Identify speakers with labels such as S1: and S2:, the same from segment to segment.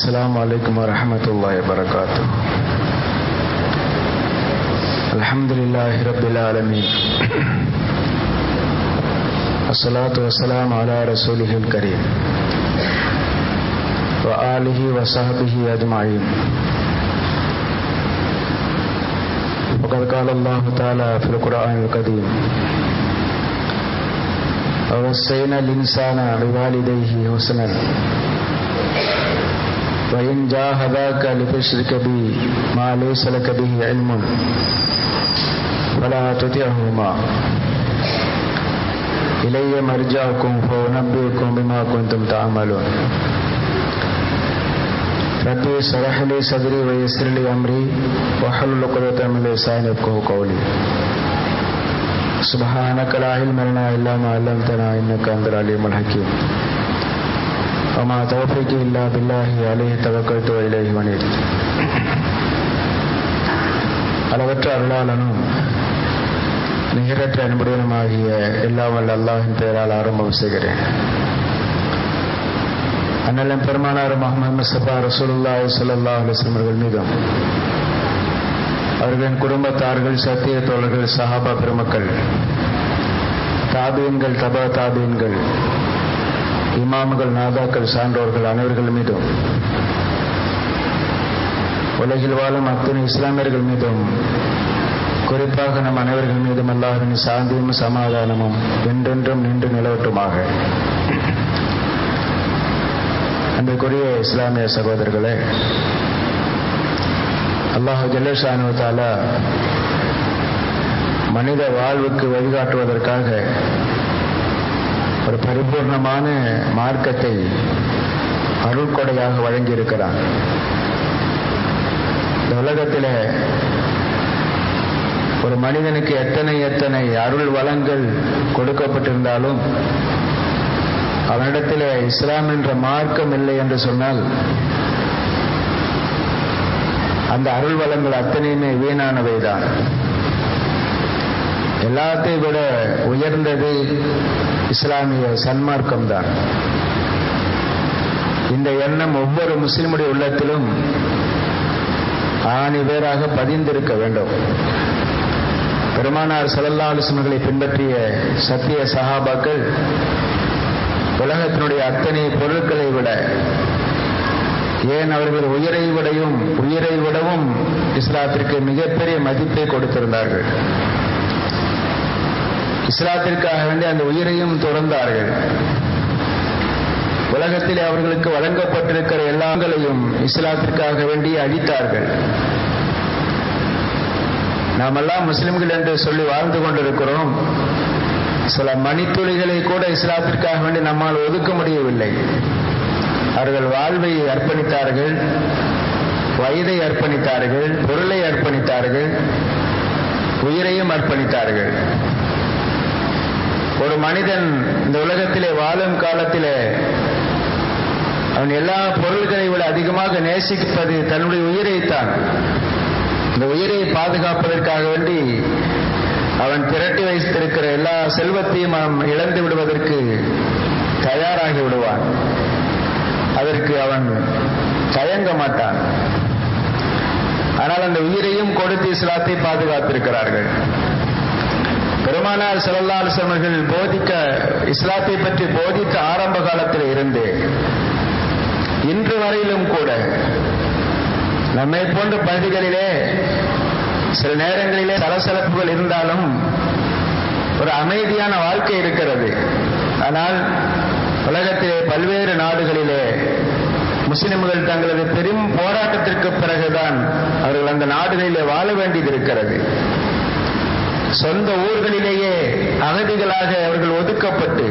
S1: السلام عليكم ورحمة الله وبركاته الحمد لله رب العالمين الصلاة والسلام على رسوله الكريم وآله وصحبه أجمعين وقد قال الله تعالى في القرآن القديم ووصينا الإنسان بوالديه حسنا وإن جاهداك لتشرك بي ما ليس لك به علم فلا تطعهما إلي مرجعكم فأنبئكم بما كنتم تعملون ربي اشرح لي صدري ويسر لي أمري واحلل عقدة من لساني يفقهوا قولي سبحانك لا علم لنا إلا ما علمتنا إنك أنت العليم الحكيم وما توفيقي إلا بالله عليه توكلت وإليه ونيت அளவற்ற அருளாளனும் நிகரற்ற அன்புடனுமாகிய எல்லாம் வல்ல அல்லாஹின் பெயரால் ஆரம்பம் செய்கிறேன் அண்ணலம் பெருமானார் முகமது முஸ்தபா ரசூலுல்லாஹி ஸல்லல்லாஹு அலைஹி வஸல்லம் அவர்கள் மீதும் அவர்களின் குடும்பத்தார்கள் சத்திய தோழர்கள் சஹாபா பெருமக்கள் தாபீன்கள் தபா தாபீன்கள் இமாம்கள் நாதாக்கள் சான்றோர்கள் அனைவர்கள் மீதும் உலகில் வாழும் அத்தனை இஸ்லாமியர்கள் மீதும் குறிப்பாக நம் அனைவர்கள் மீதும் அல்லாஹின் சாந்தியும் சமாதானமும் என்றென்றும் நின்று நிலவட்டுமாக அன்றைக்குரிய இஸ்லாமிய சகோதரர்களே அல்லாஹ் ஜல்லேஷானு தாலா மனித வாழ்வுக்கு வழிகாட்டுவதற்காக ஒரு பரிபூர்ணமான மார்க்கத்தை அருள்கொடையாக வழங்கியிருக்கிறான் இந்த உலகத்தில் ஒரு மனிதனுக்கு எத்தனை எத்தனை அருள் வளங்கள் கொடுக்கப்பட்டிருந்தாலும் அவனிடத்தில் இஸ்லாம் என்ற மார்க்கம் இல்லை என்று சொன்னால் அந்த அருள் வளங்கள் அத்தனையுமே வீணானவை தான் எல்லாத்தையும் விட உயர்ந்தது இஸ்லாமிய சன்மார்க்கம் தான் இந்த எண்ணம் ஒவ்வொரு முஸ்லிமுடைய உள்ளத்திலும் ஆணி பேராக பதிந்திருக்க வேண்டும் பெருமானார் சல்லல்லா அலுவலர்களை பின்பற்றிய சத்திய சகாபாக்கள் உலகத்தினுடைய அத்தனை பொருட்களை விட ஏன் அவர்கள் உயிரை விடையும் உயிரை விடவும் இஸ்லாத்திற்கு மிகப்பெரிய மதிப்பை கொடுத்திருந்தார்கள் இஸ்லாத்திற்காக வேண்டி அந்த உயிரையும் துறந்தார்கள் உலகத்தில் அவர்களுக்கு வழங்கப்பட்டிருக்கிற எல்லாங்களையும் இஸ்லாத்திற்காக வேண்டி அழித்தார்கள் நாமெல்லாம் முஸ்லிம்கள் என்று சொல்லி வாழ்ந்து கொண்டிருக்கிறோம் சில மணித்துளிகளை கூட இஸ்லாத்திற்காக வேண்டி நம்மால் ஒதுக்க முடியவில்லை அவர்கள் வாழ்வை அர்ப்பணித்தார்கள் வயதை அர்ப்பணித்தார்கள் பொருளை அர்ப்பணித்தார்கள் உயிரையும் அர்ப்பணித்தார்கள் ஒரு மனிதன் இந்த உலகத்திலே வாழும் காலத்திலே அவன் எல்லா பொருள்களை விட அதிகமாக நேசிப்பது தன்னுடைய உயிரைத்தான் இந்த உயிரை பாதுகாப்பதற்காக வேண்டி அவன் திரட்டி வைத்திருக்கிற எல்லா செல்வத்தையும் அவன் இழந்து விடுவதற்கு தயாராகி விடுவான் அதற்கு அவன் தயங்க மாட்டான் ஆனால் அந்த உயிரையும் கொடுத்து இஸ்லாத்தை பாதுகாத்திருக்கிறார்கள் பெருமானார் செல்லல்லா அலுவலர்கள் போதிக்க இஸ்லாத்தை பற்றி போதித்த ஆரம்ப காலத்தில் இருந்து இன்று வரையிலும் கூட நம்மை போன்ற பகுதிகளிலே சில நேரங்களிலே சலசலப்புகள் இருந்தாலும் ஒரு அமைதியான வாழ்க்கை இருக்கிறது ஆனால் உலகத்திலே பல்வேறு நாடுகளிலே முஸ்லிம்கள் தங்களது பெரும் போராட்டத்திற்கு பிறகுதான் அவர்கள் அந்த நாடுகளிலே வாழ வேண்டியது இருக்கிறது சொந்த ஊர்களிலேயே அகதிகளாக அவர்கள் ஒதுக்கப்பட்டு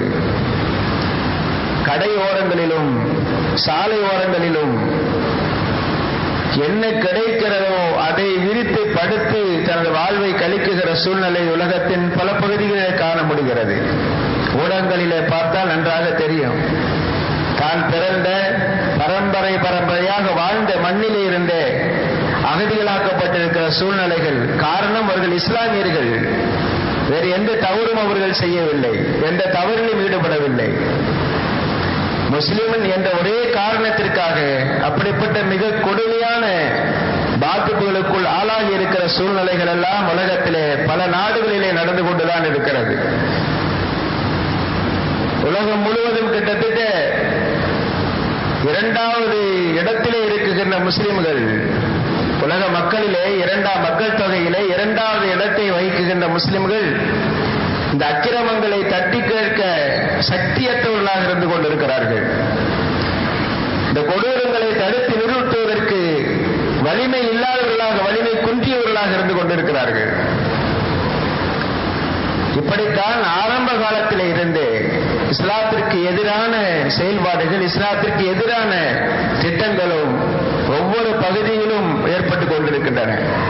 S1: கடை ஓரங்களிலும் சாலை ஓரங்களிலும் என்ன கிடைக்கிறதோ அதை விரித்து படுத்து தனது வாழ்வை கழிக்குகிற சூழ்நிலை உலகத்தின் பல பகுதிகளிலே காண முடிகிறது ஊடகங்களிலே பார்த்தால் நன்றாக தெரியும் தான் பிறந்த பரம்பரை பரம்பரையாக வாழ்ந்த மண்ணிலே இருந்தே அகதிகளாக்கப்பட்டிருக்கிற சூழ்நிலைகள் காரணம் அவர்கள் இஸ்லாமியர்கள் வேறு எந்த தவறும் அவர்கள் செய்யவில்லை எந்த தவறிலும் ஈடுபடவில்லை முஸ்லிமன் என்ற ஒரே காரணத்திற்காக அப்படிப்பட்ட மிக கொடுமையான பாதிப்புகளுக்குள் ஆளாகி இருக்கிற சூழ்நிலைகள் எல்லாம் உலகத்திலே பல நாடுகளிலே நடந்து கொண்டுதான் இருக்கிறது உலகம் முழுவதும் கிட்டத்தட்ட இரண்டாவது இடத்திலே இருக்குகின்ற முஸ்லிம்கள் உலக மக்களிலே இரண்டாம் மக்கள் தொகையிலே இரண்டாவது இடத்தை வகிக்குகின்ற முஸ்லிம்கள் இந்த அக்கிரமங்களை தட்டி கேட்க சக்தியற்றவர்களாக இருந்து கொண்டிருக்கிறார்கள் இந்த கொடூரங்களை தடுத்து நிறுத்துவதற்கு வலிமை இல்லாதவர்களாக வலிமை குன்றியவர்களாக இருந்து கொண்டிருக்கிறார்கள் இப்படித்தான் ஆரம்ப காலத்தில் இருந்து இஸ்லாத்திற்கு எதிரான செயல்பாடுகள் இஸ்லாத்திற்கு எதிரான திட்டங்களும் ஒவ்வொரு பகுதியிலும் ஏற்பட்டு கொண்டிருக்கின்றன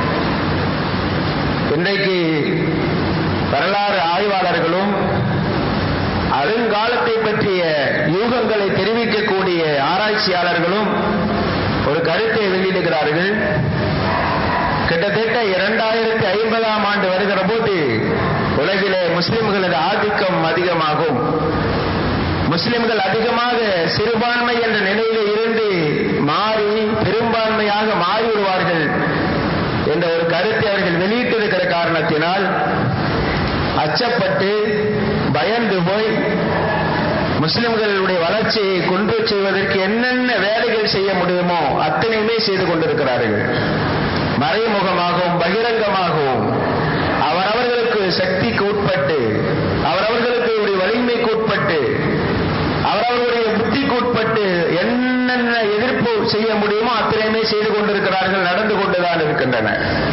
S1: இன்றைக்கு வரலாறு ஆய்வாளர்களும் அருங்காலத்தை பற்றிய யூகங்களை தெரிவிக்கக்கூடிய ஆராய்ச்சியாளர்களும் ஒரு கருத்தை வெளியிடுகிறார்கள் கிட்டத்தட்ட இரண்டாயிரத்தி ஐம்பதாம் ஆண்டு வருகிற போது உலகிலே முஸ்லிம்களது ஆதிக்கம் அதிகமாகும் முஸ்லிம்கள் அதிகமாக சிறுபான்மை என்ற நிலையில இருந்து மாறி பெரும்பான்மையாக மாறிவிடுவார்கள் என்ற ஒரு கருத்தை அவர்கள் வெளியிட்டிருக்கிற காரணத்தினால் அச்சப்பட்டு பயந்து போய் முஸ்லிம்களுடைய வளர்ச்சியை கொண்டு செய்வதற்கு என்னென்ன வேலைகள் செய்ய முடியுமோ அத்தனையுமே செய்து கொண்டிருக்கிறார்கள் மறைமுகமாகவும் பகிரங்கமாகவும் அவரவர்களுக்கு சக்திக்கு உட்பட்டு அவரவர்களுக்கு வலிமைக்கு உட்பட்டு அவரவர்களுடைய புத்திக்கு உட்பட்டு என்னென்ன எதிர்ப்பு செய்ய முடியுமோ அத்தனையுமே செய்து கொண்டிருக்கிறார்கள் நடந்து கொண்டுதான் இருக்கின்றன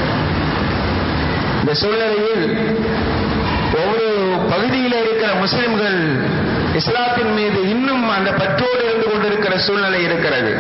S1: இந்த சூழ்நிலையில் ஒவ்வொரு பகுதியில் இருக்கிற முஸ்லிம்கள் இஸ்லாத்தின் மீது இன்னும் அந்த பற்றோடு இருந்து கொண்டிருக்கிற சூழ்நிலை இருக்கிறது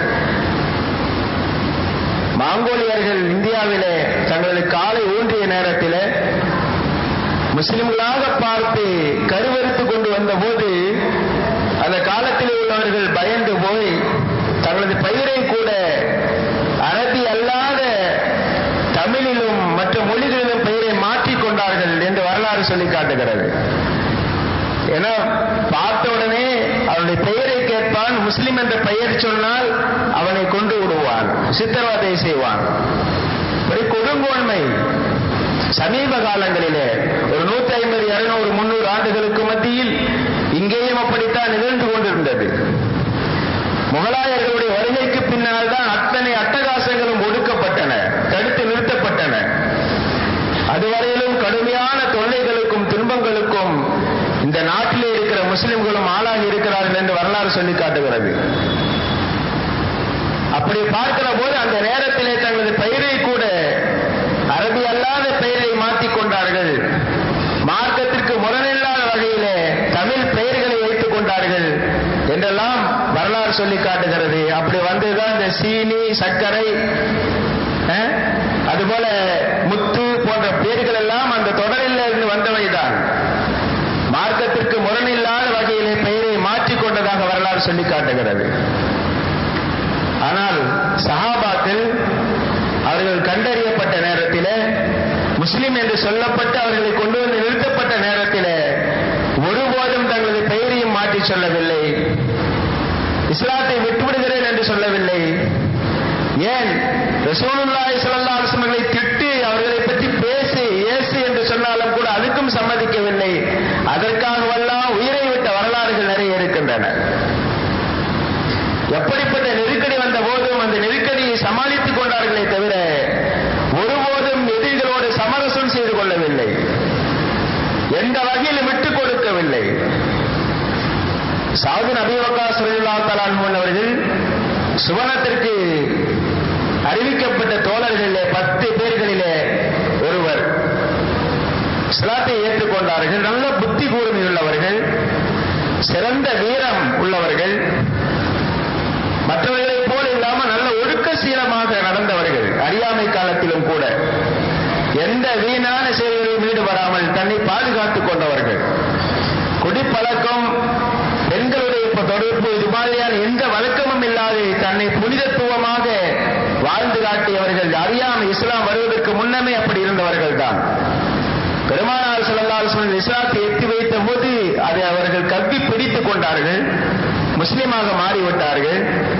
S1: மாங்கோலியர்கள் இந்தியாவிலே தங்களது காலை ஊன்றிய நேரத்தில் முஸ்லிம்களாக பார்த்து கருவறுத்து கொண்டு வந்த போது அந்த காலத்தில் உள்ளவர்கள் பயந்து போய் தங்களது பெயரை கூட அரபி அல்லாத தமிழிலும் மற்ற மொழிகளிலும் பெயரை மாற்றிக் கொண்டார்கள் என்று வரலாறு சொல்லி காட்டுகிறது ஏன்னா பார்த்த உடனே அவனுடைய பெயரை கேட்பான் முஸ்லிம் என்ற பெயர் சொன்னால் அவனை கொண்டு விடுவான் சித்திரவதை செய்வான் ஒரு கொடுங்கோன்மை சமீப காலங்களிலே ஒரு நூத்தி ஐம்பது இருநூறு முன்னூறு ஆண்டுகளுக்கு மத்தியில் இங்கேயும் அப்படித்தான் நிகழ்ந்து கொண்டிருந்தது முகலாயர்களுடைய வருகைக்கு பின்னால் தான் அத்தனை அட்டகாசங்களும் ஒடுக்கப்பட்டன தடுத்து நிறுத்தப்பட்டன அதுவரையிலும் கடுமையான தொல்லைகளுக்கும் துன்பங்களுக்கும் இந்த நாட்டிலே இருக்கிற முஸ்லிம்களும் ஆளாகி இருக்கிறார்கள் என்று வரலாறு சொல்லி காட்டுகிறது அப்படி பார்க்கிற போது அந்த நேரத்திலே தங்களது பெயரை கூட அரபி அல்லாத பெயரை மாற்றிக் கொண்டார்கள் மார்க்கத்திற்கு முரணில்லாத வகையிலே தமிழ் பெயர்களை வைத்துக் கொண்டார்கள் என்றெல்லாம் வரலாறு சொல்லி காட்டுகிறது அப்படி வந்ததுதான் இந்த சீனி சர்க்கரை அதுபோல முத்து போன்ற பெயர்கள் எல்லாம் அந்த தொடரில் இருந்து வந்தவைதான் மார்க்கத்திற்கு முரணில்லாத வகையிலே பெயரை மாற்றிக் கொண்டதாக வரலாறு சொல்லி காட்டுகிறது ஆனால் சஹாபாக்கள் அவர்கள் கண்டறியப்பட்ட நேரத்தில் முஸ்லிம் என்று சொல்லப்பட்டு அவர்களை கொண்டு வந்து நிறுத்தப்பட்ட நேரத்தில் ஒருபோதும் தங்களது பெயரையும் மாற்றி சொல்லவில்லை இஸ்லாத்தை விட்டுவிடுகிறேன் என்று சொல்லவில்லை ஏன் ரசூலுல்லாஹி ஸல்லல்லாஹு அலைஹி வஸல்லம் திட்டு அவர்களை பற்றி பேசி ஏசு என்று சொன்னாலும் கூட அதுக்கும் சம்மதிக்கவில்லை அதற்காகவெல்லாம் உயிரை விட்ட வரலாறுகள் நிறைய இருக்கின்றன எப்படிப்பட்ட நெருக்கடி வந்த போதும் அந்த நெருக்கடியை சமாளித்துக் கொண்டார்களே தவிர ஒருபோதும் எதிரிகளோடு சமரசம் செய்து கொள்ளவில்லை எந்த வகையிலும் விட்டுக் கொடுக்கவில்லை சாது நபிவக்கா சுருல்லா தலான் அவர்கள் சுவனத்திற்கு அறிவிக்கப்பட்ட தோழர்களிலே பத்து பேர்களிலே ஒருவர் இஸ்லாத்தை ஏற்றுக்கொண்டார்கள் நல்ல புத்தி கூர்மை உள்ளவர்கள் சிறந்த வீரம் உள்ளவர்கள் மற்றவர்களைப் போல இல்லாம நல்ல ஒழுக்க சீலமாக நடந்தவர்கள் அறியாமை காலத்திலும் கூட எந்த வீணான செயல்களிலும் ஈடுபடாமல் தன்னை பாதுகாத்துக் கொண்டவர்கள் குடிப்பழக்கம் பெண்களுடைய தொடர்பு இது மாதிரியான எந்த வழக்கமும் இல்லாது தன்னை புனிதத்துவமாக வாழ்ந்து காட்டியவர்கள் அறியாமை இஸ்லாம் வருவதற்கு முன்னமே அப்படி இருந்தவர்கள் தான் பெருமானார் சொல்லல்லால் இஸ்லாத்தை எத்தி வைத்த போது அதை அவர்கள் கவ்வி பிடித்துக் கொண்டார்கள் முஸ்லிமாக மாறிவிட்டார்கள்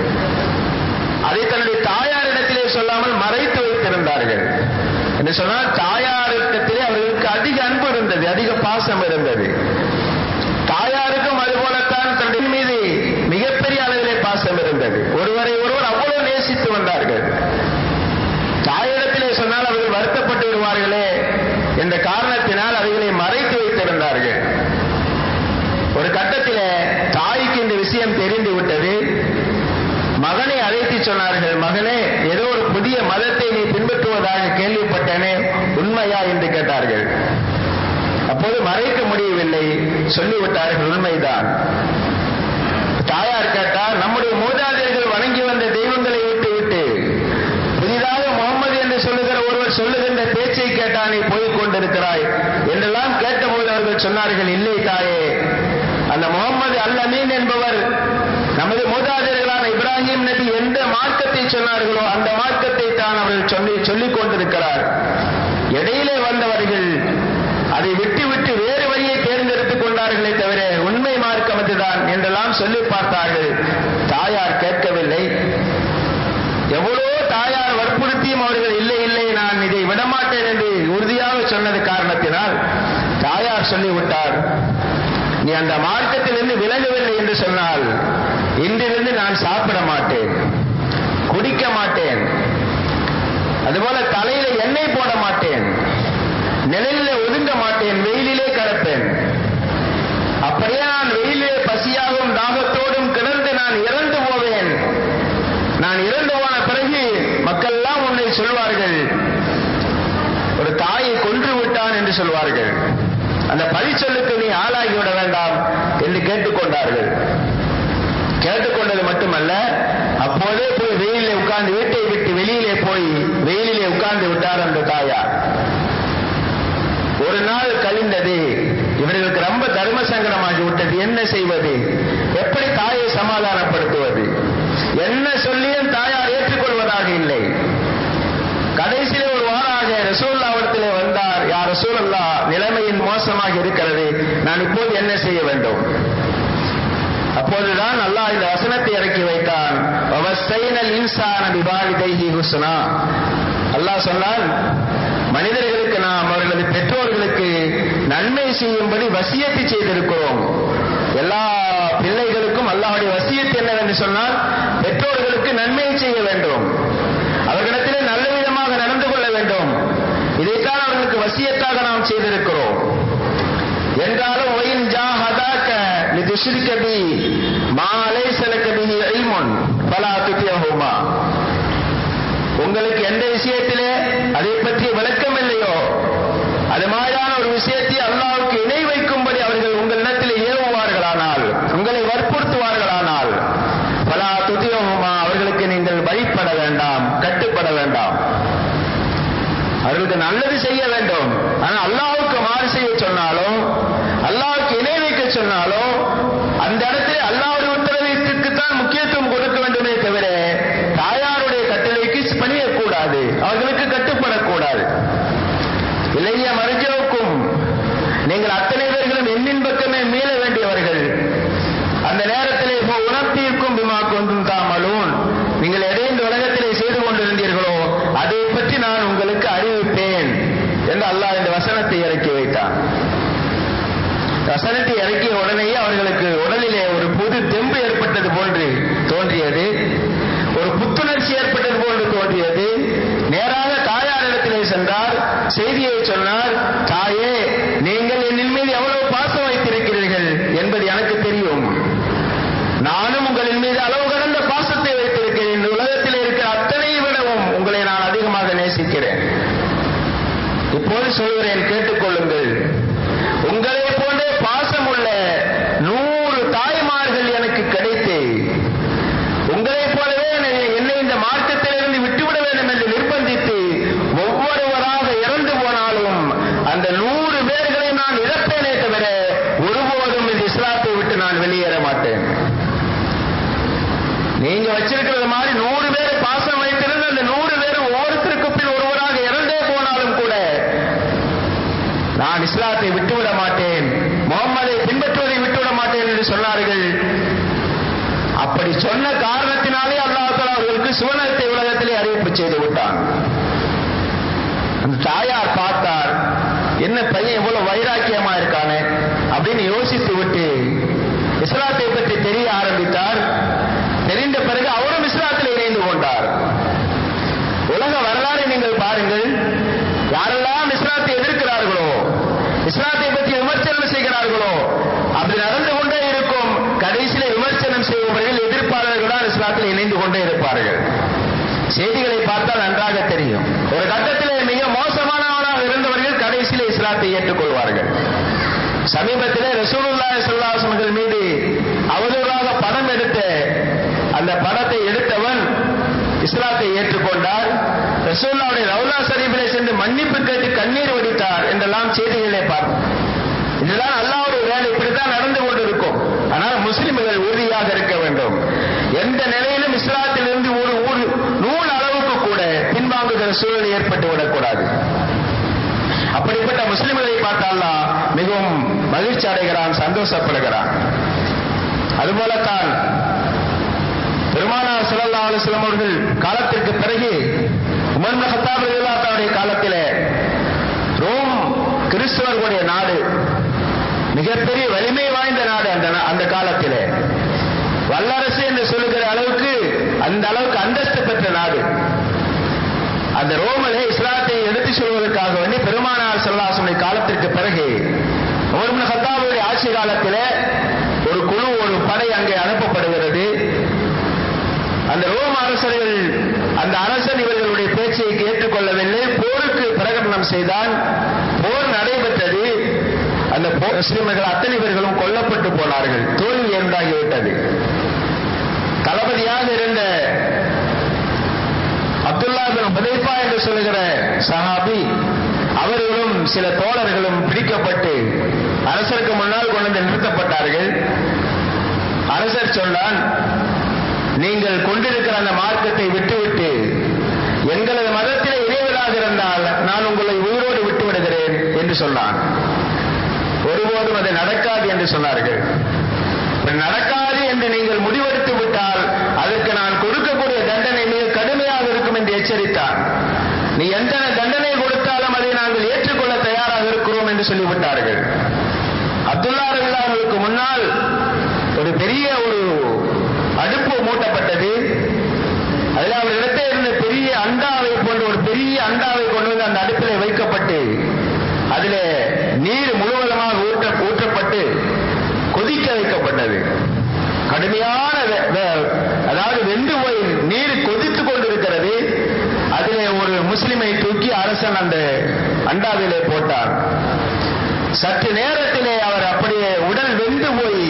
S1: அதை தன்னுடைய தாயாரிடத்திலே சொல்லாமல் மறைத்து வைத்திருந்தார்கள் என்று சொன்னால் தாயாரிடத்திலே அவர்களுக்கு அதிக அன்பு இருந்தது அதிக பாசம் இருந்தது தாயாருக்கும் அதுபோலத்தான் தன்னுடைய மீது மிகப்பெரிய அளவிலே பாசம் இருந்தது ஒருவரை ஒருவர் அவ்வளவு நேசித்து வந்தார்கள் தாயிடத்திலே சொன்னால் அவர்கள் வருத்தப்பட்டு விடுவார்களே என்ற காரணத்தினால் அவைகளை மறைத்து வைத்திருந்தார்கள் ஒரு கட்டத்தில் தாய்க்கு இந்த விஷயம் தெரிந்து விட்டது மகனை அழைத்து சொன்னார்கள் மகனே ஏதோ ஒரு புதிய மதத்தை நீ பின்பற்றுவதாக கேள்விப்பட்டேனே உண்மையா என்று கேட்டார்கள் அப்போது மறைக்க முடியவில்லை சொல்லிவிட்டார்கள் உண்மைதான் தாயார் கேட்டார் நம்முடைய மூதாதையர்கள் வணங்கி வந்த தெய்வங்களை விட்டு விட்டு புதிதாக முகமது என்று சொல்லுகிற ஒருவர் சொல்லுகின்ற பேச்சை கேட்டா நீ போய்க் கொண்டிருக்கிறாய் என்றெல்லாம் கேட்டபோது அவர்கள் சொன்னார்கள் இல்லை தாயே அந்த முகமது அல் அமீன் என்பவர் நமது மூதாதையர்களான இப்ராஹிம் நபி எந்த மார்க்கத்தை சொன்னார்களோ அந்த மார்க்கத்தை தான் அவர்கள் சொல்லி சொல்லிக் கொண்டிருக்கிறார் இடையிலே வந்தவர்கள் அதை விட்டு விட்டு வேறு வழியை தேர்ந்தெடுத்துக் கொண்டார்களே தவிர உண்மை மார்க்கம் அதுதான் என்றெல்லாம் சொல்லி பார்த்தார்கள் தாயார் கேட்கவில்லை எவ்வளோ தாயார் வற்புறுத்தியும் அவர்கள் இல்லை இல்லை நான் இதை விடமாட்டேன் என்று உறுதியாக சொன்னது காரணத்தினால் தாயார் சொல்லிவிட்டார் நீ அந்த மார்க்கத்திலிருந்து விலகவில்லை என்று சொன்னால் இன்றிலிருந்து நான் சாப்பிட மாட்டேன் குடிக்க மாட்டேன் அதுபோல தலையில எண்ணெய் போட மாட்டேன் நிழலிலே ஒதுங்க மாட்டேன் வெயிலிலே கிடப்பேன் அப்படியே நான் வெயிலே பசியாகவும் தாகத்தோடும் கிடந்து நான் இறந்து போவேன் நான் இறந்து போன பிறகு மக்கள் எல்லாம் உன்னை சொல்வார்கள் ஒரு தாயை கொன்று விட்டான் என்று சொல்வார்கள் அந்த பழிச்சொல்லுக்கு நீ ஆளாகி விட வேண்டாம் என்று கேட்டுக்கொண்டார்கள் கேட்டுக்கொண்டது மட்டுமல்ல அப்போதே போய் வெயிலே உட்கார்ந்து வீட்டை விட்டு வெளியிலே போய் வெயிலிலே உட்கார்ந்து விட்டார் அந்த தாயார் ஒரு நாள் கழிந்தது இவர்களுக்கு ரொம்ப தர்ம சங்கடமாகி விட்டது என்ன செய்வது எப்படி தாயை சமாதானப்படுத்துவது என்ன சொல்லியும் தாயார் ஏற்றுக்கொள்வதாக இல்லை கடைசியிலே ஒரு வாராக ரசூல்லா அவர்த்திலே வந்தார் யார் ரசூலல்லா நிலைமையின் மோசமாக இருக்கிறது நான் இப்போது என்ன செய்ய வேண்டும் அப்போதுதான் அல்லாஹ் இந்த வசனத்தை இறக்கி வைத்தான் இன்சான பிபாலிதைஹி ஹுஸ்னா அல்லாஹ் சொன்னான் மனிதர்களுக்கு நாம் அவர்களது பெற்றோர்களுக்கு நன்மை செய்யும்படி வசியத்தை செய்திருக்கிறோம் எல்லா பிள்ளைகளுக்கும் அல்லாஹுடைய வசியத்து என்னவென்று சொன்னால் பெற்றோர்களுக்கு நன்மை செய்ய வேண்டும் அவர்களிடத்திலே நல்ல விதமாக நடந்து கொள்ள வேண்டும் இதைத்தான் அவர்களுக்கு வசியத்தாக நாம் செய்திருக்கிறோம் என்றாலும் ஒயின் ஜாஹதாக்க லிதுஷ்ரிக பி மா லைஸலக பிஹி இல்முன் ஃபலா துதியஹுமா உங்களுக்கு எந்த விஷயத்திலே அதை பற்றிய விளக்கம் இல்லையோ அது மாதிரியான ஒரு விஷயத்தை அல்லாவுக்கு இணை வைக்கும்படி அவர்கள் உங்களிடத்தில் ஏவுவார்களானால் உங்களை வற்புறுத்துவார்களானால் பலா துதியோகமா அவர்களுக்கு நீங்கள் வழிபட வேண்டாம் கட்டுப்பட வேண்டாம் அவர்களுக்கு நல்லது செய்ய வேண்டும் ஆனால் அல்லாவுக்கு மாறு செய்ய சொன்னாலும் அல்லாவுக்கு இணை வைக்க சொன்னாலும் அந்த இடத்துல அல்லாவுடைய உத்தரவிற்கு தான் முக்கியத்துவம் கொடுக்க வேண்டுமே தவிர தாயாருடைய கட்டளைக்கு பணியக்கூடாது அவர்களுக்கு கட்டுப்படக்கூடாது இளைய மருஜவுக்கும் நீங்கள் அத்தனை பேர்களும் எண்ணின் பக்கமே மீள வேண்டியவர்கள் அந்த நேரத்திலே இப்போ உணர்த்தியிருக்கும் பிமா கொண்டும் தாமலூன் நீங்கள் எதை இந்த உலகத்திலே செய்து கொண்டிருந்தீர்களோ அதை பற்றி நான் உங்களுக்கு அறிவிப்பேன் என்று அல்லாஹ் இந்த வசனத்தை இறக்கி வைத்தான் வசனத்தை இறக்கிய உடனேயே அவர்களுக்கு உடலிலே ஒரு புது தெம்பு ஏற்பட்டது போன்று தோன்றியது ஒரு புத்துணர்ச்சி ஏற்பட்டது போன்று தோன்றியது நேராக தாயாரிடத்திலே சென்றார் செய்தியை சொன்னார் தாயே நீங்கள் என்னின் மீது எவ்வளவு பாசம் வைத்திருக்கிறீர்கள் என்பது எனக்கு தெரியும் நானும் உங்களின் மீது அளவு கடந்த பாசத்தை வைத்திருக்கிறேன் இந்த உலகத்தில் இருக்கிற அத்தனை விடவும் உங்களை நான் அதிகமாக நேசிக்கிறேன் இப்போது சொல்கிறேன் கேட்டுக்கொள்ளுங்கள் உங்களை போன்றே பாசம் உள்ள நூறு தாய்மார்கள் எனக்கு கிடைத்து உங்களைப் போலவே என்னை இந்த மார்க்கத்திலிருந்து விட்டுவிட வேண்டும் என்று நிர்பந்தித்து ஒவ்வொருவராக இறந்து போனாலும் அந்த நூறு பேர்களை நான் இழப்பேனே தவிர ஒருபோதும் இந்த இஸ்லாத்தை விட்டு நான் வெளியேற மாட்டேன் நீங்க வச்சிருக்கிறது மாதிரி நூறு பேர் பாசம் வைத்திருந்து அந்த நூறு பேர் ஒவ்வொருத்தருக்கு பின் ஒருவராக இறந்தே போனாலும் கூட நான் இஸ்லாத்தை விட்டுவிட மாட்டேன் முகம்மதை பின்பற்றுவதை விட்டுவிட மாட்டேன் என்று சொன்னார்கள் சொன்ன காரணத்தினாலே அல்லாஹால அவர்களுக்கு சுவனத்தை உலகத்திலே அறிவிப்பு செய்து விட்டான் அந்த தாயார் பார்த்தார் என்ன பையன் இவ்வளவு வைராக்கியமா இருக்கானே அப்படின்னு யோசித்து விட்டு இஸ்லாத்தை பற்றி தெரிய ஆரம்பித்தார் தெரிந்த பிறகு அவரும் இஸ்லாத்தில் இணைந்து கொண்டார் உலக வரலாறை நீங்கள் பாருங்கள் யாரெல்லாம் இஸ்லாத்தை எதிர்க்கிறார்களோ இஸ்லாத்தை பற்றி விமர்சனம் செய்கிறார்களோ அப்படி நடந்து கொண்டே இருக்கும் கடைசியில விமர்சனம் செய்பவர்கள் எதிர்ப்பாளர்கள் தான் இஸ்லாத்தில் இணைந்து கொண்டே இருப்பார்கள் செய்திகளை பார்த்தால் நன்றாக தெரியும் ஒரு கட்டத்திலே மிக மோசமானவனாக இருந்தவர்கள் கடைசியிலே இஸ்லாத்தை ஏற்றுக்கொள்வார்கள் சமீபத்திலே ரசூலுல்லாஹி ஸல்லல்லாஹு அலைஹி வஸல்லம் மீது அவதூறாக படம் எடுத்த அந்த படத்தை எடுத்தவன் இஸ்லாத்தை ஏற்றுக்கொண்டார் ரசூல்லாவுடைய ரவுலா ஷரீஃபிலே சென்று மன்னிப்பு கேட்டு கண்ணீர் வடித்தார் என்றெல்லாம் செய்திகளை பார்த்தோம் இதுதான் அல்லாவுடைய வேலை இப்படித்தான் நடந்து கொண்டிருக்கும் ஆனால் முஸ்லிம்கள் உறுதியாக இருக்க வேண்டும் எந்த நிலையிலும் இஸ்லாத்திலிருந்து ஒரு ஒரு நூல் அளவுக்கு கூட பின்வாங்குகிற சூழல் ஏற்பட்டு விடக்கூடாது அப்படிப்பட்ட முஸ்லிம்களை பார்த்தால்லாம் மிகவும் மகிழ்ச்சி அடைகிறான் சந்தோஷப்படுகிறான் அதுபோலத்தான் பெருமானார் ஸல்லல்லாஹு அலைஹி வஸல்லம் அவர்கள் காலத்திற்கு பிறகு உமர் பின் கத்தாப் ரலியல்லாஹு காலத்திலே ரோம் கிறிஸ்தவர்களுடைய நாடு மிகப்பெரிய வலிமை வாய்ந்த நாடு அந்த அந்த காலத்திலே வல்லரசு என்று சொல்லுகிற அளவுக்கு அந்த அளவுக்கு அந்தஸ்து பெற்ற நாடு அந்த ரோமலே இஸ்லாத்தை எடுத்து சொல்வதற்காக வேண்டி பெருமானார் செல்லாசனுடைய காலத்திற்கு பிறகு உமர் ஹத்தாவுடைய ஆட்சி காலத்திலே ஒரு குழு ஒரு படை அங்கே அனுப்பப்படுகிறது அந்த ரோம அரசர்கள் அந்த அரசன் இவர்களுடைய பேச்சை ஏற்றுக்கொள்ளவில்லை போருக்கு பிரகடனம் செய்தான் போர் நடைபெற்றது அந்த முஸ்லிம்கள் அத்தனை பேர்களும் கொல்லப்பட்டு போனார்கள் தோல்வி ஏற்படாகிவிட்டது தளபதியாக இருந்த அப்துல்லா பின் ஹுதைஃபா என்று சொல்லுகிற சஹாபி அவர்களும் சில தோழர்களும் பிடிக்கப்பட்டு அரசருக்கு முன்னால் கொண்டு வந்து நிறுத்தப்பட்டார்கள் அரசர் சொன்னான் நீங்கள் கொண்டிருக்கிற அந்த மார்க்கத்தை விட்டுவிட்டு எங்களது மதத்திலே இணைவதாக இருந்தால் நான் உங்களை உயிரோடு விட்டு விடுகிறேன் என்று சொன்னான் ஒருபோதும் அது நடக்காது என்று சொன்னார்கள் நடக்காது என்று நீங்கள் முடிவெடுத்து விட்டால் அதற்கு நான் கொடுக்கக்கூடிய தண்டனை மிக கடுமையாக இருக்கும் என்று எச்சரித்தார் நீ எந்த தண்டனை கொடுத்தாலும் அதை நாங்கள் ஏற்றுக்கொள்ள தயாராக இருக்கிறோம் என்று சொல்லிவிட்டார்கள் அப்துல்லா ரவில்லாவுக்கு முன்னால் ஒரு பெரிய ஒரு அடுப்பு மூட்டப்பட்டது அதில் அவர் இடத்தில் இருந்த பெரிய அண்டாவை போன்ற ஒரு பெரிய அண்டாவை கொண்டு வந்து அந்த அடுப்பில் வைக்கப்பட்டு அதில் நீர் முழுவதுமாக ஊற்ற ஊற்றப்பட்டு கொதிக்க வைக்கப்பட்டது கடுமையான அதாவது வெந்து போய் நீர் கொதித்துக் கொண்டிருக்கிறது அதிலே ஒரு முஸ்லிமை தூக்கி அரசன் அந்த அண்டாவிலே போட்டார் சற்று நேரத்திலே அவர் அப்படியே உடல் வெந்து போய்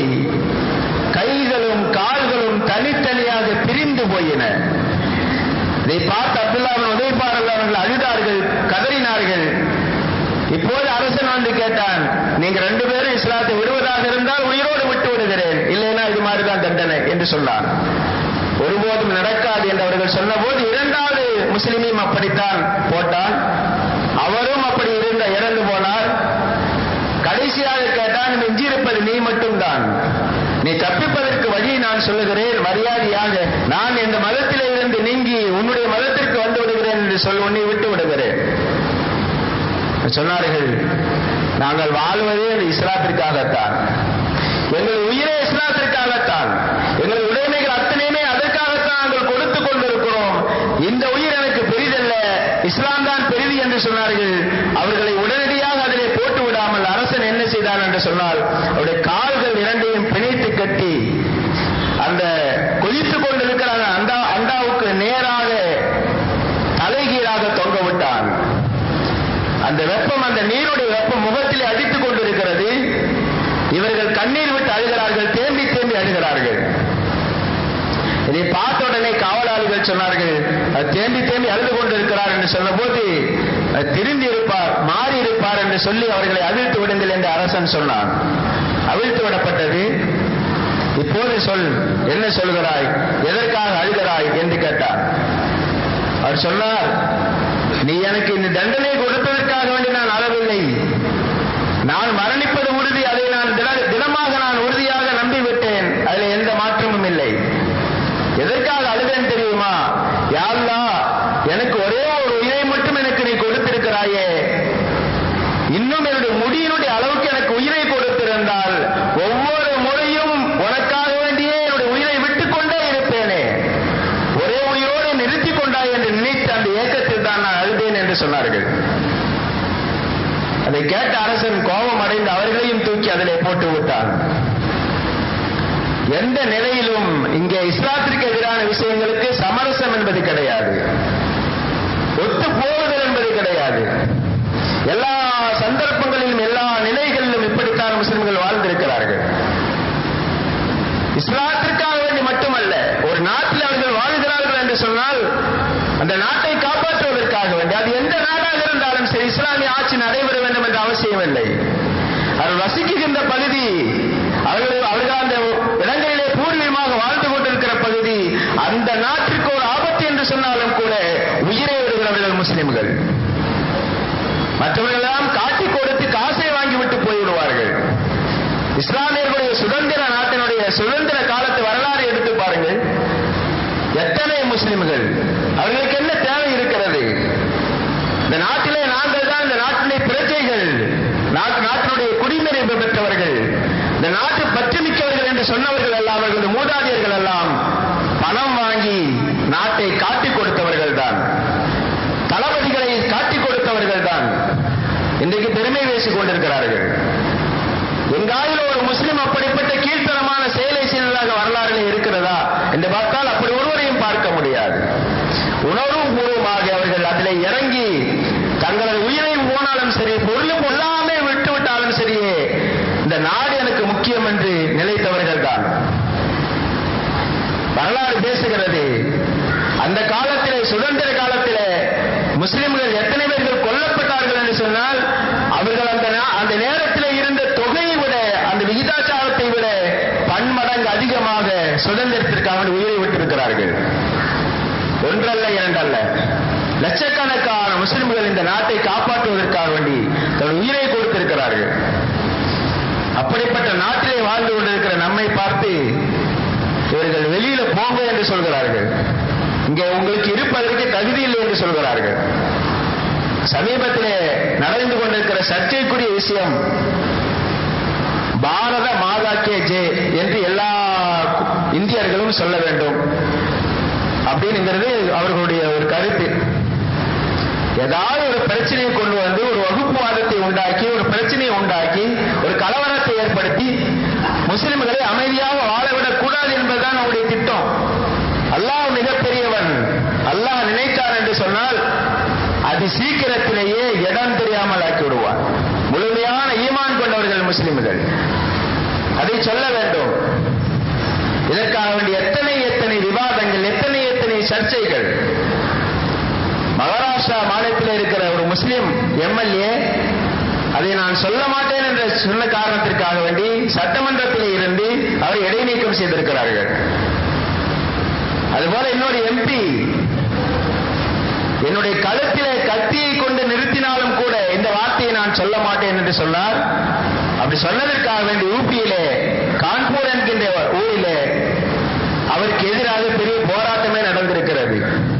S1: கைகளும் கால்களும் தனித்தனியாக பிரிந்து போயின இதை பார்த்து அப்துல்லாவின் உதவிப்பாளர்கள் அவர்கள் அழுதார்கள் கதறினார்கள் இப்போது அரசன் வந்து கேட்டான் நீங்க ரெண்டு பேரும் இஸ்லாத்தை விடுவதாக இருந்தால் உயிரோடு விட்டு விடுகிறேன் இல்லைன்னா இது மாதிரிதான் தண்டனை என்று சொன்னான் ஒருபோதும் நடக்காது என்று அவர்கள் சொன்னபோது இரண்டாவது முஸ்லிமையும் அப்படித்தான் போட்டான் அவரும் அப்படி இருந்த இறந்து போனார் கடைசியாக கேட்டான் மிஞ்சியிருப்பது நீ மட்டும்தான் நீ தப்பிப்பதற்கு வழியை நான் சொல்லுகிறேன் மரியாதையாக நான் இந்த மதத்திலே இருந்து நீங்கி உன்னுடைய மதத்திற்கு வந்து விடுகிறேன் என்று சொல் உன்னை விட்டு விடுகிறேன் சொன்னார்கள் நாங்கள் வாழ்வதே இஸ்லாத்திற்காகத்தான் எங்கள் உயிரே இஸ்லாத்திற்காகத்தான் எங்கள் உடைமைகள் அத்தனையுமே அதற்காகத்தான் நாங்கள் கொடுத்துக் கொண்டிருக்கிறோம் இந்த உயிர் எனக்கு பெரிதல்ல இஸ்லாம் தான் பெரிது என்று சொன்னார்கள் அவர்களை உடனடியாக அதிலே போட்டு விடாமல் அரசன் என்ன செய்தான் என்று சொன்னால் அவருடைய கால்கள் இரண்டையும் பிணைத்து கட்டி அந்த கொதித்துக் கொண்டிருக்கிற அந்த அண்டா அண்டாவுக்கு நேராக தலைகீழாக தொங்க விட்டான் அந்த வெப்பம் அந்த நீருடைய வெப்பம் முகத்திலே அடித்துக் கொண்டிருக்கிறது இவர்கள் கண்ணீர் விட்டு அழுகிறார்கள் தேம்பி தேம்பி அழுகிறார்கள் இதை பார்த்த உடனே காவலாளிகள் சொன்னார்கள் தேம்பி தேம்பி அழுது கொண்டிருக்கிறார் என்று சொன்னபோது திரும்பி இருப்பார் மாறி இருப்பார் என்று சொல்லி அவர்களை அவிழ்த்து விடுங்கள் என்று அரசன் சொன்னான் அவிழ்த்து விடப்பட்டது இப்போது சொல் என்ன சொல்கிறாய் எதற்காக அழுகிறாய் என்று கேட்டார் அவர் சொன்னார் நீ எனக்கு இந்த தண்டனை கொடுப்பதற்காக வேண்டி நான் அழவில்லை நான் மரணிப்பது உறுதி அதை நான் தினமாக நான் உறுதியாக நம்பிவிட்டேன் அதில் எந்த மாற்றமும் இல்லை சொன்னார்கள் அதை கேட்ட அரசன் கோபம் அடைந்து அவர்களையும் தூக்கி அதிலே போட்டு விட்டான் எந்த நிலையிலும் இங்கே இஸ்லாத்திற்கு எதிரான விஷயங்களுக்கு சமரசம் என்பது கிடையாது ஒத்து போவதல் என்பது கிடையாது எல்லா சந்தர்ப்பங்களிலும் எல்லா நிலைகளிலும் இப்படித்தான் முஸ்லிம்கள் வாழ்ந்திருக்கிறார்கள் இஸ்லாத்திற்காக வேண்டி மட்டுமல்ல ஒரு நாட்டில் அவர்கள் வாழ்கிறார்கள் என்று சொன்னால் அந்த நாட்டை காப்பாற்றுவதற்காக வேண்டி அது எந்த நாடாக இருந்தாலும் சரி இஸ்லாமிய ஆட்சி நடைபெற வேண்டும் என்ற அவசியம் இல்லை அவர்கள் வசிக்குகின்ற பகுதி அவர்கள் அவர்கள் அந்த இடங்களிலே பூர்வீகமாக வாழ்ந்து கொண்டிருக்கிற பகுதி அந்த நாட்டிற்கு ஒரு ஆபத்து என்று சொன்னாலும் கூட உயிரை விடுகிறவர்கள் முஸ்லிம்கள் மற்றவர்கள் எல்லாம் காட்டி கொடுத்து காசை வாங்கிவிட்டு போய்விடுவார்கள் இஸ்லாமியர்களுடைய சுதந்திர நாட்டினுடைய சுதந்திர காலத்து வரலாறு எடுத்து பாருங்கள் எத்தனை முஸ்லிம்கள் அவர்களுக்கு என்ன தேவை இருக்கிறது இந்த நாட்டிலே நாங்கள் தான் இந்த நாட்டிலே பிரஜைகள் நாட்டினுடைய குடியுரிமை பெற்றவர்கள் இந்த நாட்டு பற்று மிக்கவர்கள் என்று சொன்னவர்கள் எல்லாம் அவர்களது மூதாதையர்கள் எல்லாம் பணம் வாங்கி நாட்டை காட்டிக் கொடுத்தவர்கள் தான் தளபதிகளை காட்டிக் கொடுத்தவர்கள் தான் இன்றைக்கு பெருமை பேசிக் கொண்டிருக்கிறார்கள் எங்காயிலும் ஒரு முஸ்லிம் அப்படிப்பட்ட கீழ்த்தரமான செயலை செய்ததாக வரலாறுல இருக்கிறதா என்று பார்த்தால் அப்படி ஒருவரையும் பார்க்க முடியாது உணர்வு பூர்வமாக அவர்கள் அதில் இறங்கி தங்களது உயிரை போனாலும் சரி பொருளும் எல்லாமே விட்டு விட்டாலும் சரியே இந்த நாடு எனக்கு முக்கியம் என்று நினைத்தவர்கள் தான் வரலாறு பேசுகிறது அந்த காலத்திலே சுதந்திர காலத்திலே முஸ்லிம்கள் எத்தனை பேர்கள் கொல்லப்பட்டார்கள் என்று சொன்னால் அவர்கள் அந்த அந்த நேரத்தில் இருந்த தொகையை விட அந்த விகிதாச்சாரத்தை விட பன்மடங்கு அதிகமாக சுதந்திரத்திற்காக உயிரை விட்டிருக்கிறார்கள் ஒன்றல்ல இரண்டல்ல லட்சக்கணக்கான முஸ்லிம்கள் இந்த நாட்டை காப்பாற்றுவதற்காக வேண்டி தன் உயிரை கொடுத்திருக்கிறார்கள் அப்படிப்பட்ட நாட்டிலே வாழ்ந்து கொண்டிருக்கிற நம்மை பார்த்து இவர்கள் வெளியில போங்க என்று சொல்கிறார்கள் இங்கே உங்களுக்கு இருப்பதற்கு தகுதி இல்லை என்று சொல்கிறார்கள் சமீபத்திலே நடந்து கொண்டிருக்கிற சர்ச்சைக்குரிய விஷயம் பாரத மாதா கே ஜே என்று எல்லா இந்தியர்களும் சொல்ல வேண்டும் அப்படின்னுங்கிறது அவர்களுடைய ஒரு கருத்து ஏதாவது ஒரு பிரச்சனையை கொண்டு வந்து ஒரு வகுப்புவாதத்தை உண்டாக்கி ஒரு பிரச்சனையை உண்டாக்கி ஒரு கலவரத்தை ஏற்படுத்தி முஸ்லிம்களை அமைதியாக வாழவிடக் கூடாது என்பதுதான் அவருடைய திட்டம் அல்லாஹ் மிகப்பெரியவன் அல்லாஹ் நினைத்தார் என்று சொன்னால் அது சீக்கிரத்திலேயே இடம் தெரியாமல் ஆக்கி விடுவார் முழுமையான ஈமான் கொண்டவர்கள் முஸ்லிம்கள் அதை சொல்ல வேண்டும் இதற்காக வேண்டிய எத்தனை எத்தனை விவாதங்கள் எத்தனை எத்தனை சர்ச்சைகள் மகாராஷ்டிரா மாநிலத்தில் இருக்கிற ஒரு முஸ்லிம் எம்எல்ஏ அதை நான் சொல்ல மாட்டேன் என்ற சொன்ன காரணத்திற்காக வேண்டி சட்டமன்றத்தில் இருந்து அவர் இடைநீக்கம் செய்திருக்கிறார்கள் அதுபோல இன்னொரு எம்பி என்னுடைய கழுத்திலே கத்தியை கொண்டு நிறுத்தினாலும் கூட இந்த வார்த்தையை நான் சொல்ல மாட்டேன் என்று சொன்னார் அப்படி சொன்னதற்காக வேண்டி யூபியிலே கான்பூர் என்கின்ற ஊரிலே அவருக்கு எதிராக பெரிய போராட்டமே நடந்திருக்கிறது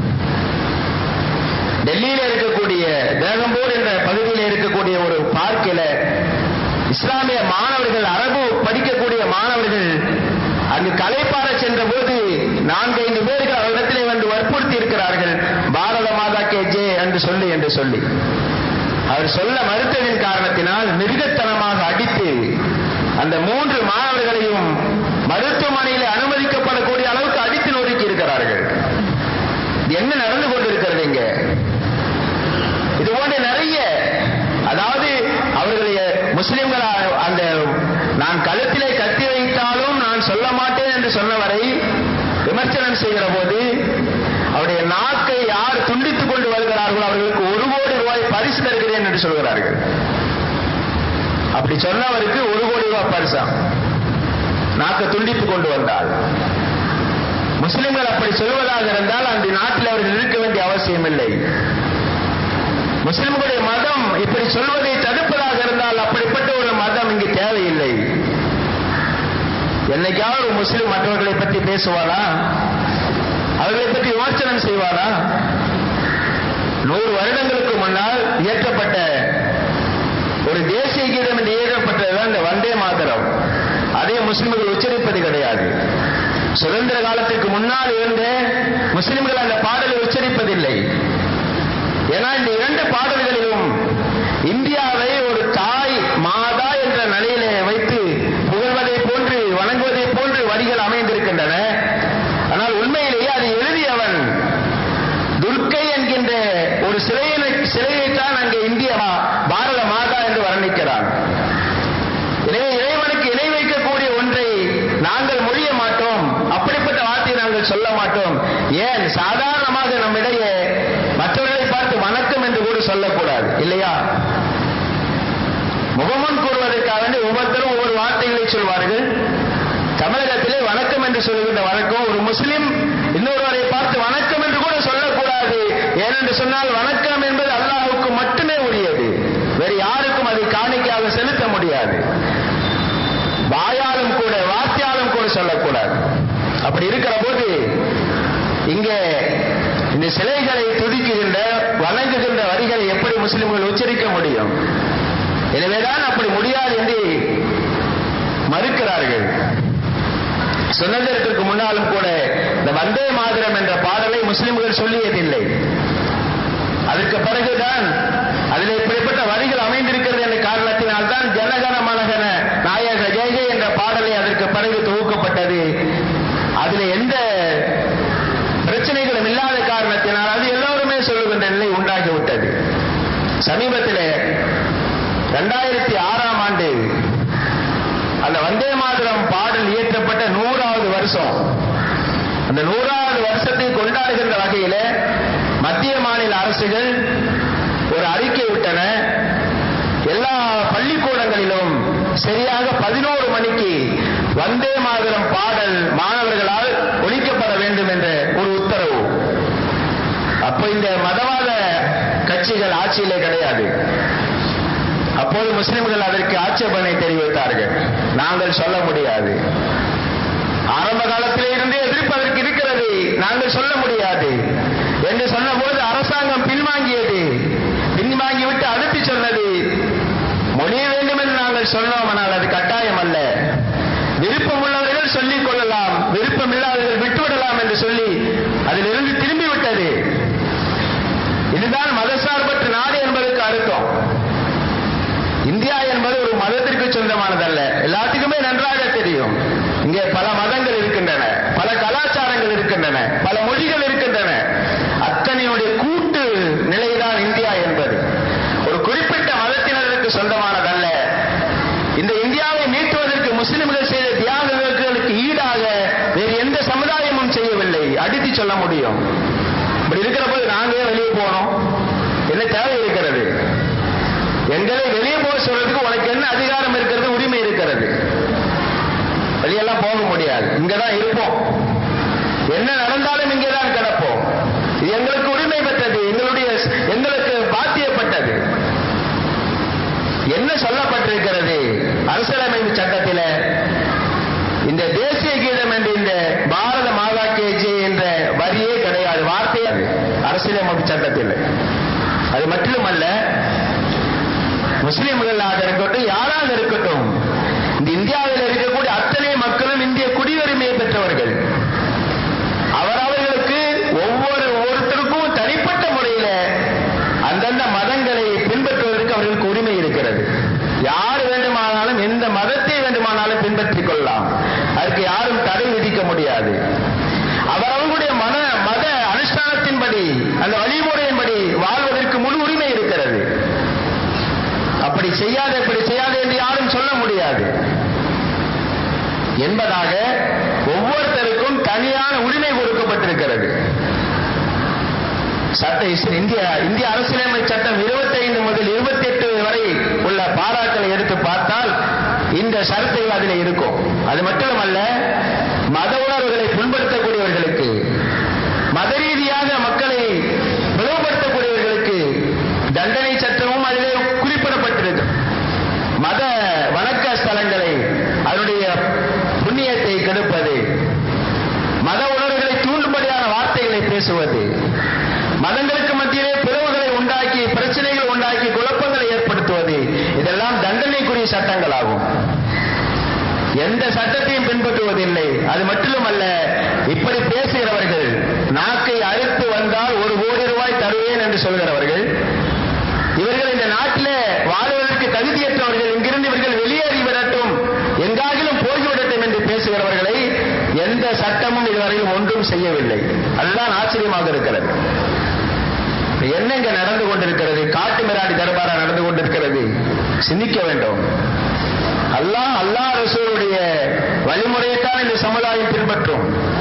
S1: டெல்லியில் இருக்கக்கூடிய பேகம்பூர் என்ற பகுதியில் இருக்கக்கூடிய ஒரு பார்க்கில் இஸ்லாமிய மாணவர்கள் அரபு படிக்கக்கூடிய மாணவர்கள் அங்கு கலைப்பார சென்ற போது நான்கைந்து பேர்கள் அவரிடத்திலே வந்து வற்புறுத்தி இருக்கிறார்கள் பாரத மாதா கே ஜே என்று சொல்லி என்று சொல்லி அவர் சொல்ல மறுத்ததின் காரணத்தினால் மிருகத்தனமாக அடித்து அந்த மூன்று மாணவர்களையும் மருத்துவமனையில் அனுமதிக்கப்படக்கூடிய அளவுக்கு அடித்து நொறுக்கி இருக்கிறார்கள் இது என்ன நடந்து கொண்டிருக்கிறது இங்க இது போன்ற நிறைய அதாவது அவர்களுடைய முஸ்லிம்கள் அந்த நான் கழுத்திலே கத்தி வைத்தாலும் நான் சொல்ல மாட்டேன் என்று சொன்னவரை விமர்சனம் செய்கிற போது அவருடைய நாக்கை யார் துண்டித்துக் கொண்டு வருகிறார்களோ அவர்களுக்கு ஒரு கோடி ரூபாய் பரிசு தருகிறேன் என்று சொல்கிறார்கள் அப்படி சொன்னவருக்கு ஒரு கோடி ரூபாய் பரிசா நாக்கை துண்டித்துக் கொண்டு வந்தால் முஸ்லிம்கள் அப்படி சொல்வதாக இருந்தால் அந்த நாட்டில் அவர்கள் இருக்க வேண்டிய அவசியம் இல்லை முஸ்லிம்களுடைய மதம் இப்படி சொல்வதை தடுப்பதாக இருந்தால் அப்படிப்பட்ட ஒரு மதம் இங்கு தேவையில்லை என்னைக்காவது ஒரு முஸ்லிம் மற்றவர்களை பற்றி பேசுவானா அவர்களை பற்றி விமர்சனம் செய்வானா நூறு வருடங்களுக்கு முன்னால் இயற்றப்பட்ட ஒரு தேசிய கீதம் என்று இயற்றப்பட்டதுதான் இந்த வந்தே மாதரம் அதே முஸ்லிம்கள் உச்சரிப்பது கிடையாது சுதந்திர காலத்திற்கு முன்னால் இருந்த முஸ்லிம்கள் அந்த பாடலை உச்சரிப்பதில்லை ஏன்னா இந்த இரண்டு மாட்டோம் ஏன் சாதாரணமாக நம்மிடையே மற்றவர்களை பார்த்து வணக்கம் என்று கூட சொல்லக்கூடாது இல்லையா முகமன் கூறுவதற்காக வேண்டி ஒவ்வொருத்தரும் ஒவ்வொரு வார்த்தைகளை சொல்வார்கள் தமிழகத்திலே வணக்கம் என்று சொல்லுகின்ற வழக்கம் ஒரு முஸ்லிம் இன்னொருவரை பார்த்து வணக்கம் என்று கூட சொல்லக்கூடாது ஏனென்று சொன்னால் வணக்கம் என்பது அல்லாஹுக்கு மட்டுமே உரியது வேறு யாருக்கும் அதை காணிக்கையாக செலுத்த முடியாது வாயாலும் கூட வார்த்தையாலும் கூட சொல்லக்கூடாது அப்படி இருக்கிற போது இங்கே இந்த சிலைகளை துதிக்குகின்ற வணங்குகின்ற வரிகளை எப்படி முஸ்லிம்கள் உச்சரிக்க முடியும் எனவேதான் அப்படி முடியாது என்று மறுக்கிறார்கள் சுதந்திரத்திற்கு முன்னாலும் கூட இந்த வந்தே மாதிரம் என்ற பாடலை முஸ்லிம்கள் சொல்லியதில்லை அதற்கு பிறகுதான் அதில் இப்படிப்பட்ட வரிகள் அமைந்திருக்கிறது என்ற காரணத்தினால் தான் ஜனகன மனகன நாயக ஜெய என்ற பாடலை அதற்கு பிறகு தொகுக்கப்பட்டது அதில் எந்த பிரச்சனைகளும் இல்லாத காரணத்தினால் அது எல்லோருமே சொல்லுகின்ற நிலை உண்டாகிவிட்டது சமீபத்தில் இரண்டாயிரத்தி ஆறாம் ஆண்டு அந்த வந்தே மாதரம் பாடல் இயற்றப்பட்ட நூறாவது வருஷம் அந்த நூறாவது வருஷத்தை கொண்டாடுகின்ற வகையில மத்திய மாநில அரசுகள் ஒரு அறிக்கை விட்டன எல்லா பள்ளிக்கூடங்களிலும் சரியாக பதினோரு மணிக்கு வந்தே மாதரம் பாடல் மாணவர்களால் ஒழிக்கப்பட வேண்டும் என்ற ஒரு உத்தரவு அப்போ இந்த மதவாத கட்சிகள் ஆட்சியிலே கிடையாது அப்போது முஸ்லிம்கள் அதற்கு ஆட்சேபனை தெரிவித்தார்கள் நாங்கள் சொல்ல முடியாது ஆரம்ப காலத்திலே இருந்தே எதிர்ப்பு அதற்கு இருக்கிறது நாங்கள் சொல்ல முடியாது என்று சொன்னபோது அரசாங்கம் பின்வாங்கியது பின்வாங்கிவிட்டு அடுத்து சொன்னது மொழிய வேண்டும் என்று நாங்கள் சொன்னோம் ஆனால் அது கட்டாயம் அல்ல விருப்பம் உள்ளவர்கள் சொல்லிக் கொள்ளலாம் விருப்பம் இல்லாதவர்கள் விட்டுவிடலாம் என்று சொல்லி அதிலிருந்து திரும்பி விட்டது இதுதான் மதசார்பற்ற நாடு என்பதற்கு அர்த்தம் இந்தியா என்பது ஒரு மதத்திற்கு சொந்தமானதல்ல எல்லாத்துக்குமே நன்றாக தெரியும் இங்கே பல மதங்கள் இருக்கின்றன பல கலாச்சாரங்கள் இருக்கின்றன பல மொழிகள் இருக்கின்றன அத்தனையுடைய கூட்டு நிலைதான் இந்தியா என்பது ஒரு குறிப்பிட்ட மதத்தினருக்கு சொந்தமானதல்ல இந்த இந்தியாவை மீட்டுவதற்கு முஸ்லிம்கள் செய்த தியாகங்களுக்கு ஈடாக வேறு எந்த சமுதாயமும் செய்யவில்லை அடித்து சொல்ல முடியும் இப்படி இருக்கிற போது நாங்களே வெளியே போனோம் என்ன தேவை இருக்கிறது எங்களை வெளியே போக சொல்றதுக்கு உனக்கு என்ன அதிகாரம் இருக்கிறது உரிமை இருக்கிறது வெளியெல்லாம் போக முடியாது இங்கதான் இருப்போம் என்ன நடந்தாலும் இங்கேதான் கிடப்போம் இது எங்களுக்கு உரிமை பெற்றது எங்களுடைய எங்களுக்கு பாத்தியப்பட்டது என்ன சொல்லப்பட்டிருக்கிறது அரசியலமைப்பு சட்டத்தில் இந்த தேசிய கீதம் என்ற இந்த பாரத மாதா கேஜி என்ற வரியே கிடையாது வார்த்தையே அரசியலமைப்பு சட்டத்தில் அது மட்டுமல்ல முஸ்லிம்களாக இருக்கட்டும் யாராக இருக்கட்டும் இந்த இந்தியாவில் இருக்கக்கூடிய அத்தனை மக்களும் இந்திய குடியுரிமையை பெற்றவர்கள் அவரவர்களுக்கு ஒவ்வொரு ஒருத்தருக்கும் தனிப்பட்ட முறையில அந்தந்த மதங்களை பின்பற்றுவதற்கு அவர்களுக்கு உரிமை இருக்கிறது யார் வேண்டுமானாலும் எந்த மதத்தை வேண்டுமானாலும் பின்பற்றிக் கொள்ளலாம் அதற்கு யாரும் தடை விதிக்க முடியாது அவரவர்களுடைய மன மத அனுஷ்டானத்தின்படி அந்த வழிமுறையின்படி வாழ்வதற்கு முழு உரிமை இருக்கிறது அப்படி செய்யாத இப்படி செய்யாத என்று யாரும் சொல்ல முடியாது என்பதாக ஒவ்வொருத்தருக்கும் தனியான உரிமை கொடுக்கப்பட்டிருக்கிறது சட்ட இந்திய இந்திய அரசியலமைப்பு சட்டம் இருபத்தைந்து முதல் இருபத்தி எட்டு வரை உள்ள பாராக்களை எடுத்து பார்த்தால் இந்த சரத்துகள் அதில் இருக்கும் அது மட்டுமல்ல மத உணர்வுகளை புண்படுத்தக்கூடியவர்களுக்கு மத ரீதியாக மக்களை பிளவுபடுத்தக்கூடியவர்களுக்கு தண்டனை சட்டமும் அதிலே குறிப்பிடப்பட்டிருக்கு மத வணக்க ஸ்தலங்களை அதனுடைய புண்ணியத்தை கெடுப்பது மத உணர்வுகளை தூண்டும்படியான வார்த்தைகளை பேசுவது மதங்களுக்கு மத்தியிலே பிளவுகளை உண்டாக்கி பிரச்சனைகள் உண்டாக்கி குழப்பங்களை ஏற்படுத்துவது இதெல்லாம் தண்டனைக்குரிய சட்டங்களாகும் எந்த சட்டத்தையும் பின்பற்றுவதில்லை அது மட்டுமல்ல இப்படி பேசுகிறவர்கள் நாக்கை அறுத்து வந்தால் ஒரு கோடி ரூபாய் தருவேன் என்று சொல்கிறவர்கள் இவர்கள் இந்த நாட்டிலே வாழ்வதற்கு தகுதியற்றவர்கள் இங்கிருந்து இவர்கள் வெளியேறி விடட்டும் எங்காகிலும் போய்விடட்டும் என்று பேசுகிறவர்களை எந்த சட்டமும் இதுவரையும் ஒன்றும் செய்யவில்லை அதுதான் ஆச்சரியமாக இருக்கிறது என்ன இங்க நடந்து கொண்டிருக்கிறது காட்டு மிராடி தர்பாரா நடந்து கொண்டிருக்கிறது சிந்திக்க வேண்டும் அல்லாஹ் அல்லாஹ் ரசூலுடைய வழிமுறையைத்தான் இந்த சமுதாயம் பின்பற்றும்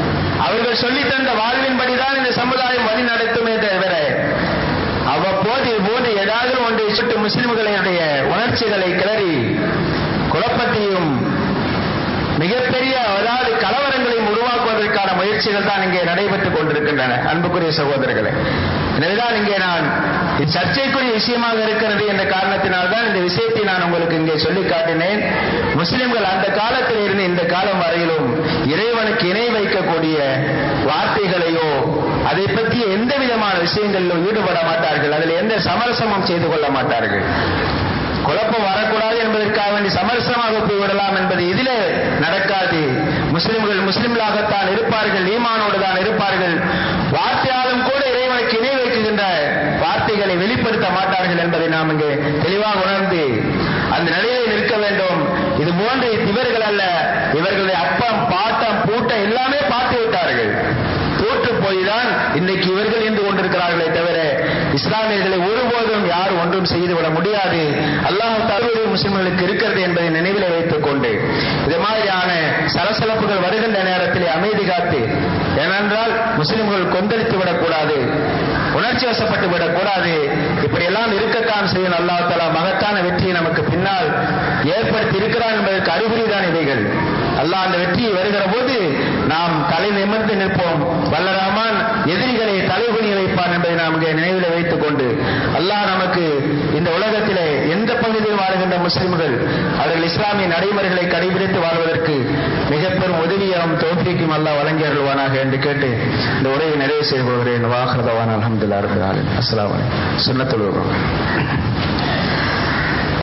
S1: அவர்கள் சொல்லித் தந்த வாழ்வின்படிதான் இந்த சமுதாயம் வழி நடத்துமே தவிர அவ்வப்போது இது போன்று ஏதாவது ஒன்றை சுட்டு முஸ்லிம்களுடைய உணர்ச்சிகளை கிளறி குழப்பத்தையும் மிகப்பெரிய அதாவது கலவரங்களையும் உருவாக்குவதற்கான முயற்சிகள் தான் இங்கே நடைபெற்றுக் கொண்டிருக்கின்றன அன்புக்குரிய சகோதரர்களே எனவேதான் இங்கே நான் இது சர்ச்சைக்குரிய விஷயமாக இருக்கிறது என்ற காரணத்தினால் தான் இந்த விஷயத்தை நான் உங்களுக்கு இங்கே சொல்லி காட்டினேன் முஸ்லிம்கள் அந்த காலத்தில் இருந்து இந்த காலம் வரையிலும் இறைவனுக்கு இணை வைக்கக்கூடிய வார்த்தைகளையோ அதை பற்றிய எந்த விதமான விஷயங்களிலும் ஈடுபட மாட்டார்கள் அதில் எந்த சமரசமும் செய்து கொள்ள மாட்டார்கள் குழப்பம் வரக்கூடாது என்பதற்காக வேண்டி சமரசமாக போய்விடலாம் என்பது இதிலே நடக்காது முஸ்லிம்கள் முஸ்லிம்களாகத்தான் இருப்பார்கள் ஈமானோடு தான் இருப்பார்கள் வார்த்தையாலும் கூட இறைவனுக்கு இணை வைக்குகின்ற வார்த்தைகளை வெளிப்படுத்த மாட்டார்கள் என்பதை நாம் இங்கே தெளிவாக உணர்ந்து அந்த நிலையிலே நிற்க வேண்டும் இது போன்று இவர்கள் அல்ல இவர்களுடைய அப்பம் பாட்டம் பூட்டம் எல்லாமே பார்த்து விட்டார்கள் தோற்று போய்தான் இன்னைக்கு இவர்கள் இருந்து கொண்டிருக்கிறார்களே தவிர இஸ்லாமியர்களை ஒருபோதும் யாரும் ஒன்றும் செய்துவிட முடியாது அல்லாஹ் தருவது முஸ்லிம்களுக்கு இருக்கிறது என்பதை நினைவில் வைத்துக் கொண்டு இது மாதிரியான சலசலப்புகள் வருகின்ற நேரத்திலே அமைதி காத்து ஏனென்றால் முஸ்லிம்கள் கொந்தளித்து விடக்கூடாது உணர்ச்சி வசப்பட்டு விடக்கூடாது இப்படி எல்லாம் இருக்கத்தான் செய்யும் அல்லாஹ் தலா மகத்தான வெற்றியை நமக்கு பின்னால் ஏற்படுத்தி இருக்கிறான் என்பதற்கு அறிகுறிதான் இவைகள் அல்லாஹ் அந்த வெற்றியை வருகிற போது நாம் தலை நிமிர்ந்து நிற்போம் வல்லராமான் எதிரிகளை தலைகுனிய வைப்பான் என்பதை நாம் இங்கே நினைவில் வைத்துக் கொண்டு அல்லாஹ் நமக்கு இந்த உலகத்திலே எந்த பகுதியில் வாழ்கின்ற முஸ்லிம்கள் அவர்கள் இஸ்லாமிய நடைமுறைகளை கடைபிடித்து வாழ்வதற்கு மிக பெரும் உதவியும் தோல்விக்கும் அல்லாஹ் வழங்கி அருள்வானாக என்று கேட்டு இந்த உரையை நிறைவு செய்து கொள்கிறேன் வாகரதவான் அலமதுல்லா இருக்கிறார்கள் அஸ்லாம் சுண்ணத்துள்ள